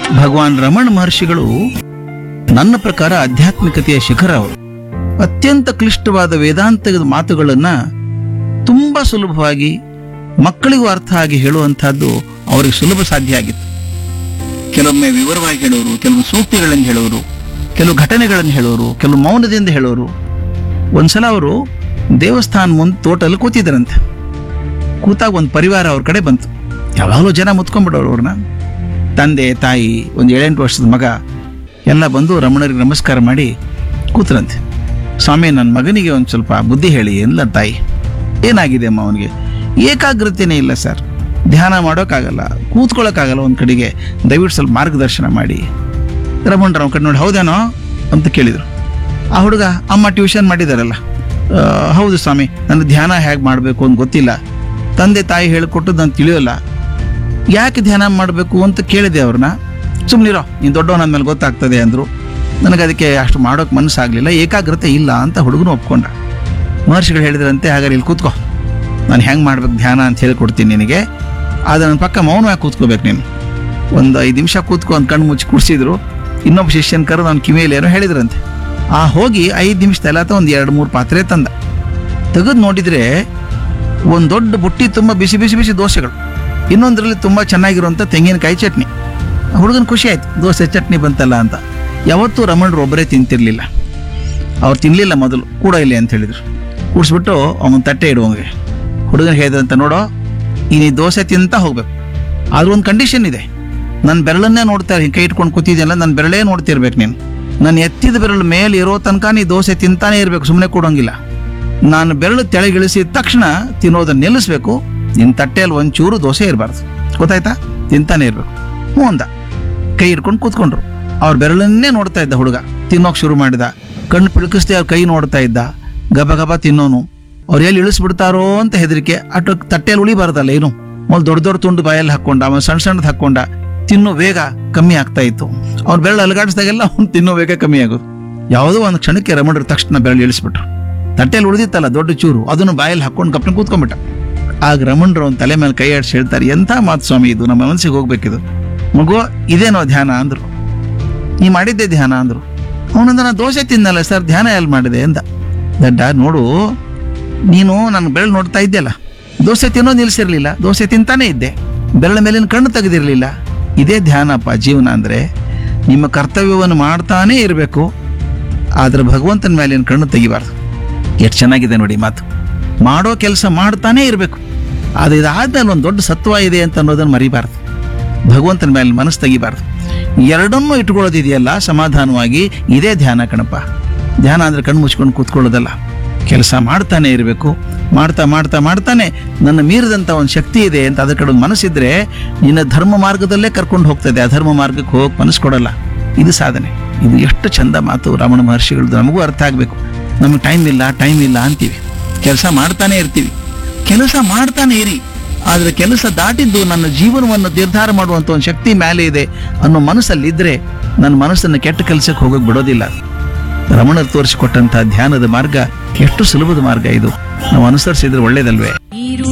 ಭಗವಾನ್ ರಮಣ ಮಹರ್ಷಿಗಳು ನನ್ನ ಪ್ರಕಾರ ಆಧ್ಯಾತ್ಮಿಕತೆಯ ಶಿಖರ ಅವರು ಅತ್ಯಂತ ಕ್ಲಿಷ್ಟವಾದ ವೇದಾಂತದ ಮಾತುಗಳನ್ನ ತುಂಬಾ ಸುಲಭವಾಗಿ ಮಕ್ಕಳಿಗೂ ಅರ್ಥ ಆಗಿ ಹೇಳುವಂತಹದ್ದು ಅವರಿಗೆ ಸುಲಭ ಸಾಧ್ಯ ಆಗಿತ್ತು ಕೆಲವೊಮ್ಮೆ ವಿವರವಾಗಿ ಹೇಳೋರು ಕೆಲವು ಸೂಕ್ತಿಗಳನ್ನು ಹೇಳೋರು ಕೆಲವು ಘಟನೆಗಳನ್ನು ಹೇಳೋರು ಕೆಲವು ಮೌನದಿಂದ ಹೇಳೋರು ಒಂದ್ಸಲ ಅವರು ದೇವಸ್ಥಾನ ಮುಂದೆ ತೋಟಲ್ಲಿ ಕೂತಿದ್ರಂತೆ ಕೂತಾಗ ಒಂದು ಪರಿವಾರ ಅವ್ರ ಕಡೆ ಬಂತು ಯಾವಾಗಲೂ ಜನ ಮುತ್ಕೊಂಡ್ಬಿಡೋರು ಅವ್ರನ್ನ ತಂದೆ ತಾಯಿ ಒಂದು ಏಳೆಂಟು ವರ್ಷದ ಮಗ ಎಲ್ಲ ಬಂದು ರಮಣರಿಗೆ ನಮಸ್ಕಾರ ಮಾಡಿ ಕೂತ್ರಂತೆ ಸ್ವಾಮಿ ನನ್ನ ಮಗನಿಗೆ ಒಂದು ಸ್ವಲ್ಪ ಬುದ್ಧಿ ಹೇಳಿ ಎಲ್ಲ ತಾಯಿ ಏನಾಗಿದೆ ಅಮ್ಮ ಅವನಿಗೆ ಏಕಾಗ್ರತೆನೇ ಇಲ್ಲ ಸರ್ ಧ್ಯಾನ ಮಾಡೋಕ್ಕಾಗಲ್ಲ ಕೂತ್ಕೊಳ್ಳೋಕ್ಕಾಗಲ್ಲ ಒಂದು ಕಡೆಗೆ ದಯವಿಟ್ಟು ಸ್ವಲ್ಪ ಮಾರ್ಗದರ್ಶನ ಮಾಡಿ ರಮಣರು ಅವ್ನ ಕಡೆ ನೋಡಿ ಹೌದೇನೋ ಅಂತ ಕೇಳಿದರು ಆ ಹುಡುಗ ಅಮ್ಮ ಟ್ಯೂಷನ್ ಮಾಡಿದಾರಲ್ಲ ಆ, ಹೌದು ಸ್ವಾಮಿ ನನ್ನ ಧ್ಯಾನ ಹೇಗೆ ಮಾಡಬೇಕು ಅಂತ ಗೊತ್ತಿಲ್ಲ ತಂದೆ ತಾಯಿ ಹೇಳಿಕೊಟ್ಟು ನಾನು ತಿಳಿಯೋಲ್ಲ ಯಾಕೆ ಧ್ಯಾನ ಮಾಡಬೇಕು ಅಂತ ಕೇಳಿದೆ ಅವ್ರನ್ನ ಸುಮ್ಮನಿರೋ ನೀನು ದೊಡ್ಡವನ ಮೇಲೆ ಗೊತ್ತಾಗ್ತದೆ ಅಂದರು ನನಗೆ ಅದಕ್ಕೆ ಅಷ್ಟು ಮಾಡೋಕೆ ಮನಸ್ಸಾಗಲಿಲ್ಲ ಏಕಾಗ್ರತೆ ಇಲ್ಲ ಅಂತ ಹುಡುಗನು ಒಪ್ಕೊಂಡ ಮಹರ್ಷಿಗಳು ಹೇಳಿದ್ರಂತೆ ಹಾಗಾದ್ರೆ ಇಲ್ಲಿ ಕೂತ್ಕೋ ನಾನು ಹೆಂಗೆ ಮಾಡ್ಬೇಕು ಧ್ಯಾನ ಅಂತ ಹೇಳ್ಕೊಡ್ತೀನಿ ನಿನಗೆ ಆದರೆ ನನ್ನ ಪಕ್ಕ ಮೌನವಾಗಿ ಕೂತ್ಕೋಬೇಕು ನೀನು ಒಂದು ಐದು ನಿಮಿಷ ಕೂತ್ಕೊ ಅಂತ ಕಣ್ಣು ಮುಚ್ಚಿ ಕುಡಿಸಿದ್ರು ಇನ್ನೊಬ್ಬ ಶಿಷ್ಯನ ಕರೆದು ಅವ್ನ ಕಿವಿಯಲ್ಲಿ ಏನೋ ಹೇಳಿದ್ರಂತೆ ಆ ಹೋಗಿ ಐದು ನಿಮಿಷದಲ್ಲ ಒಂದು ಎರಡು ಮೂರು ಪಾತ್ರೆ ತಂದ ತೆಗೆದು ನೋಡಿದರೆ ಒಂದು ದೊಡ್ಡ ಬುಟ್ಟಿ ತುಂಬ ಬಿಸಿ ಬಿಸಿ ಬಿಸಿ ದೋಸೆಗಳು ಇನ್ನೊಂದರಲ್ಲಿ ತುಂಬ ಚೆನ್ನಾಗಿರುವಂಥ ತೆಂಗಿನಕಾಯಿ ಚಟ್ನಿ ಹುಡುಗನ ಖುಷಿ ಆಯ್ತು ದೋಸೆ ಚಟ್ನಿ ಬಂತಲ್ಲ ಅಂತ ಯಾವತ್ತೂ ರಮಣರು ಒಬ್ಬರೇ ತಿಂತಿರ್ಲಿಲ್ಲ ಅವ್ರು ತಿನ್ನಲಿಲ್ಲ ಮೊದಲು ಕೂಡ ಇಲ್ಲಿ ಅಂತ ಹೇಳಿದ್ರು ಕೂಡಿಸ್ಬಿಟ್ಟು ಅವನ ತಟ್ಟೆ ಇಡುವಂಗೆ ಹುಡುಗನ ಹೇಳಿದ್ರಂತ ನೋಡೋ ಈ ನೀ ದೋಸೆ ತಿಂತ ಹೋಗ್ಬೇಕು ಆದ್ರೂ ಒಂದು ಕಂಡೀಷನ್ ಇದೆ ನನ್ನ ಬೆರಳನ್ನೇ ನೋಡ್ತಾ ಹಿಂಗೆ ಕೈ ಇಟ್ಕೊಂಡು ಕೂತಿದ್ಯಲ್ಲ ನನ್ನ ಬೆರಳೇ ನೋಡ್ತಿರ್ಬೇಕು ನೀನು ನಾನು ಎತ್ತಿದ ಬೆರಳು ಮೇಲೆ ಇರೋ ತನಕ ನೀ ದೋಸೆ ತಿಂತಾನೆ ಇರಬೇಕು ಸುಮ್ಮನೆ ಕೊಡೋಂಗಿಲ್ಲ ನಾನು ಬೆರಳು ತೆಳಗಿಳಿಸಿದ ತಕ್ಷಣ ತಿನ್ನೋದನ್ನ ನಿಲ್ಲಿಸ್ಬೇಕು ನಿನ್ನ ತಟ್ಟೆಯಲ್ಲಿ ಒಂಚೂರು ದೋಸೆ ಇರಬಾರ್ದು ಗೊತ್ತಾಯ್ತಾ ತಿಂತಾನೆ ಇರಬೇಕು ಹ್ಞೂ ಅಂದ ಕೈ ಹಿಡ್ಕೊಂಡು ಕೂತ್ಕೊಂಡ್ರು ಅವ್ರ ಬೆರಳನ್ನೇ ನೋಡ್ತಾ ಇದ್ದ ಹುಡುಗ ತಿನ್ನೋಕೆ ಶುರು ಮಾಡಿದ ಕಣ್ಣು ಪಿಳುಕಿಸ್ದೆ ಅವ್ರ ಕೈ ನೋಡ್ತಾ ಇದ್ದ ಗಬ ಗಬ ತಿನ್ನೋನು ಅವ್ರು ಎಲ್ಲಿ ಇಳಿಸ್ಬಿಡ್ತಾರೋ ಅಂತ ಹೆದರಿಕೆ ಅಟ್ಟು ತಟ್ಟೆಯಲ್ಲಿ ಉಳಿಬಾರ್ದಲ್ಲ ಏನು ಮೊದಲು ದೊಡ್ಡ ದೊಡ್ಡ ತುಂಡು ಬಾಯಲ್ಲಿ ಹಾಕೊಂಡ ಆಮೇಲೆ ಸಣ್ಣ ಸಣ್ಣದು ಹಾಕೊಂಡ ತಿನ್ನೋ ವೇಗ ಕಮ್ಮಿ ಆಗ್ತಾ ಇತ್ತು ಅವ್ರ ಬೆರಳು ಅಲಗಾಡಿಸಿದಾಗೆಲ್ಲ ಅವ್ನು ತಿನ್ನೋ ವೇಗ ಕಮ್ಮಿ ಆಗೋದು ಯಾವುದೋ ಒಂದು ಕ್ಷಣಕ್ಕೆ ರಮಣರು ತಕ್ಷಣ ಬೆರಳು ಇಳಿಸ್ಬಿಟ್ರು ತಟ್ಟೆಯಲ್ಲಿ ಉಳಿದಿತ್ತಲ್ಲ ದೊಡ್ಡ ಚೂರು ಅದನ್ನು ಬಾಯಲ್ಲಿ ಹಾಕೊಂಡು ಕಪ್ಪನ ಕೂತ್ಕೊಂಡ್ಬಿಟ್ಟ ಆಗ ರಮಣರು ಅವ್ನ ತಲೆ ಮೇಲೆ ಕೈ ಆಡಿಸಿ ಹೇಳ್ತಾರೆ ಎಂಥ ಮಾತು ಸ್ವಾಮಿ ಇದು ನಮ್ಮ ಮನಸ್ಸಿಗೆ ಹೋಗ್ಬೇಕಿದು ಮಗು ಇದೇನೋ ಧ್ಯಾನ ಅಂದ್ರು ನೀ ಮಾಡಿದ್ದೆ ಧ್ಯಾನ ಅಂದ್ರು ಅವನಂದ ನಾನು ದೋಸೆ ತಿನ್ನಲ್ಲ ಸರ್ ಧ್ಯಾನ ಎಲ್ಲಿ ಮಾಡಿದೆ ಅಂದ ದಡ್ಡ ನೋಡು ನೀನು ನನ್ನ ಬೆರಳು ನೋಡ್ತಾ ಇದ್ದೆಲ್ಲ ದೋಸೆ ತಿನ್ನೋ ನಿಲ್ಸಿರ್ಲಿಲ್ಲ ದೋಸೆ ತಿಂತಾನೆ ಇದ್ದೆ ಬೆರಳ ಮೇಲಿನ ಕಣ್ಣು ತೆಗೆದಿರಲಿಲ್ಲ ಇದೇ ಧ್ಯಾನಪ್ಪ ಜೀವನ ಅಂದರೆ ನಿಮ್ಮ ಕರ್ತವ್ಯವನ್ನು ಮಾಡ್ತಾನೇ ಇರಬೇಕು ಆದ್ರೆ ಭಗವಂತನ ಮೇಲಿನ ಕಣ್ಣು ತೆಗಿಬಾರ್ದು ಎಷ್ಟು ಚೆನ್ನಾಗಿದೆ ನೋಡಿ ಮಾತು ಮಾಡೋ ಕೆಲಸ ಮಾಡ್ತಾನೇ ಇರಬೇಕು ಅದು ಇದಾದ್ಮೇಲೆ ಒಂದು ದೊಡ್ಡ ಸತ್ವ ಇದೆ ಅಂತ ಅನ್ನೋದನ್ನು ಮರಿಬಾರ್ದು ಭಗವಂತನ ಮೇಲೆ ಮನಸ್ಸು ತೆಗಿಬಾರ್ದು ಎರಡನ್ನೂ ಇಟ್ಕೊಳ್ಳೋದಿದೆಯಲ್ಲ ಸಮಾಧಾನವಾಗಿ ಇದೇ ಧ್ಯಾನ ಕಣಪ್ಪ ಧ್ಯಾನ ಅಂದ್ರೆ ಕಣ್ಣು ಮುಚ್ಕೊಂಡು ಕೂತ್ಕೊಳ್ಳೋದಲ್ಲ ಕೆಲಸ ಮಾಡ್ತಾನೆ ಇರಬೇಕು ಮಾಡ್ತಾ ಮಾಡ್ತಾ ಮಾಡ್ತಾನೆ ನನ್ನ ಮೀರಿದಂಥ ಒಂದು ಶಕ್ತಿ ಇದೆ ಅಂತ ಅದ್ರ ಕಡೆ ಒಂದು ಮನಸ್ಸಿದ್ರೆ ನಿನ್ನ ಧರ್ಮ ಮಾರ್ಗದಲ್ಲೇ ಕರ್ಕೊಂಡು ಹೋಗ್ತದೆ ಅಧರ್ಮ ಮಾರ್ಗಕ್ಕೆ ಹೋಗಕ್ಕೆ ಮನಸ್ಸು ಕೊಡಲ್ಲ ಇದು ಸಾಧನೆ ಇದು ಎಷ್ಟು ಚಂದ ಮಾತು ರಮಣ ಮಹರ್ಷಿಗಳದ್ದು ನಮಗೂ ಅರ್ಥ ಆಗಬೇಕು ನಮಗೆ ಟೈಮ್ ಇಲ್ಲ ಟೈಮ್ ಇಲ್ಲ ಅಂತೀವಿ ಕೆಲಸ ಮಾಡ್ತಾನೆ ಇರ್ತೀವಿ ಕೆಲಸ ಮಾಡ್ತಾನೆ ಇರಿ ಆದ್ರೆ ಕೆಲಸ ದಾಟಿದ್ದು ನನ್ನ ಜೀವನವನ್ನು ನಿರ್ಧಾರ ಮಾಡುವಂತ ಒಂದು ಶಕ್ತಿ ಮೇಲೆ ಇದೆ ಅನ್ನೋ ಮನಸ್ಸಲ್ಲಿದ್ರೆ ನನ್ನ ಮನಸ್ಸನ್ನು ಕೆಟ್ಟ ಕೆಲಸಕ್ಕೆ ಹೋಗಕ್ಕೆ ಬಿಡೋದಿಲ್ಲ ರಮಣರು ತೋರಿಸಿಕೊಟ್ಟಂತಹ ಧ್ಯಾನದ ಮಾರ್ಗ ಎಷ್ಟು ಸುಲಭದ ಮಾರ್ಗ ಇದು ನಾವು ಅನುಸರಿಸಿದ್ರೆ ಒಳ್ಳೇದಲ್ವೇ ನೀರು